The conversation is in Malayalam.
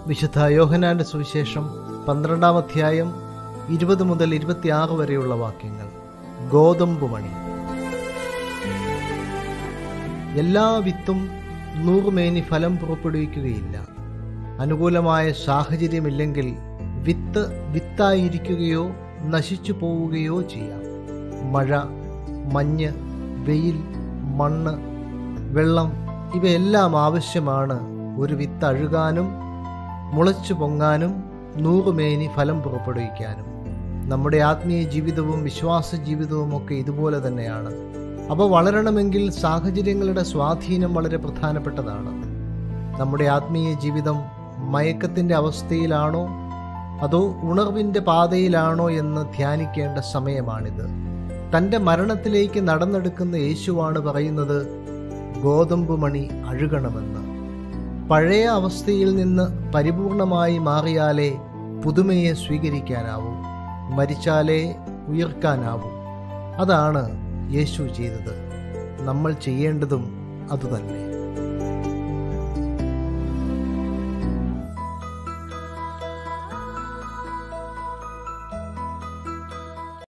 വിശുദ്ധ യോഹനാന്റെ സുവിശേഷം പന്ത്രണ്ടാം അധ്യായം ഇരുപത് മുതൽ ഇരുപത്തിയാറ് വരെയുള്ള വാക്യങ്ങൾ ഗോതമ്പ് മണി എല്ലാ വിത്തും നൂറുമേനി ഫലം പുറപ്പെടുവിക്കുകയില്ല അനുകൂലമായ സാഹചര്യമില്ലെങ്കിൽ വിത്ത് വിത്തായിരിക്കുകയോ നശിച്ചു പോവുകയോ ചെയ്യാം മഴ മഞ്ഞ് വെയിൽ മണ്ണ് വെള്ളം ഇവയെല്ലാം ആവശ്യമാണ് ഒരു വിത്ത് അഴുകാനും മുളച്ചു പൊങ്ങാനും നൂറുമേനി ഫലം പുറപ്പെടുവിക്കാനും നമ്മുടെ ആത്മീയ ജീവിതവും വിശ്വാസ ജീവിതവും ഒക്കെ ഇതുപോലെ തന്നെയാണ് അവ വളരണമെങ്കിൽ സാഹചര്യങ്ങളുടെ സ്വാധീനം വളരെ പ്രധാനപ്പെട്ടതാണ് നമ്മുടെ ആത്മീയ ജീവിതം മയക്കത്തിൻ്റെ അവസ്ഥയിലാണോ അതോ ഉണർവിൻ്റെ പാതയിലാണോ എന്ന് ധ്യാനിക്കേണ്ട സമയമാണിത് തൻ്റെ മരണത്തിലേക്ക് നടന്നെടുക്കുന്ന യേശുവാണ് പറയുന്നത് ഗോതമ്പ് മണി അഴുകണമെന്ന് പഴയ അവസ്ഥയിൽ നിന്ന് പരിപൂർണമായി മാറിയാലേ പുതുമയെ സ്വീകരിക്കാനാവൂ മരിച്ചാലേ ഉയർക്കാനാവൂ അതാണ് യേശു ചെയ്തത് നമ്മൾ ചെയ്യേണ്ടതും അതുതന്നെ